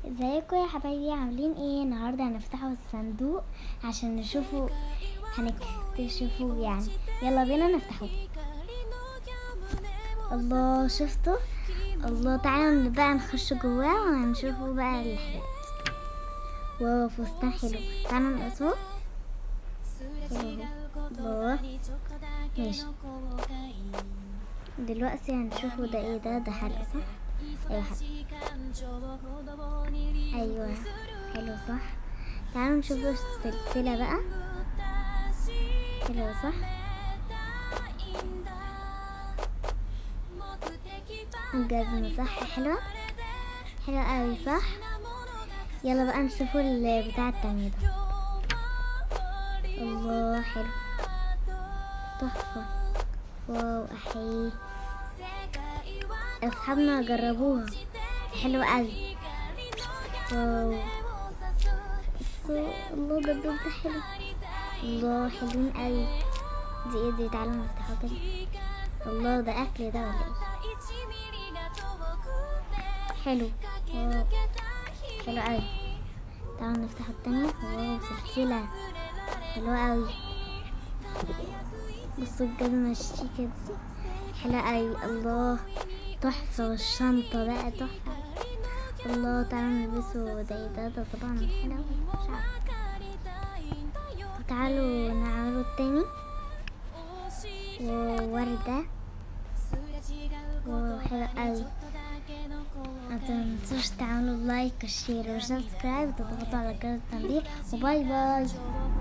ازيكم يا حبايبي عاملين ايه النهارده هنفتحوا الصندوق عشان نشوفوا هنكتشفوا يعني يلا بينا نفتحه الله شفتوا الله تعالوا بقى نخش جواه وهنشوفوا بقى الحاجات واو فستان حلو تعالوا نقصه الله ماشي دلوقتي هنشوفوا ده ايه ده ده حلقة صح ايوه حلقة ايوه حلو صح تعالوا نشوف السلسلة بقى حلوة صح الجزمة صح حلوة حلوة اوي صح يلا بقى نشوفوا البتاع التانية ده الله حلو تحفة واو احيي اصحابنا جربوها حلوة اوي واو الله ده الدول ده حلو الله حلوين اوي دي ايه دي تعالوا نفتحها كده الله ده اكل ده ولا ايه حلو واو حلو اوي تعالوا نفتح التانية واو سلسلة حلوة اوي بصوا الجزمة الشيكة دي حلوة اوي الله تحفة والشنطة بقى تحفة الله تعالوا نلبسه ده ده ده طبعا حلو مش عارفة تعالوا نعمله التاني ووردة وحلو اوي متنسوش تعملوا لايك وشير وسبسكرايب وتضغطوا على جرس التنبيه وباي باي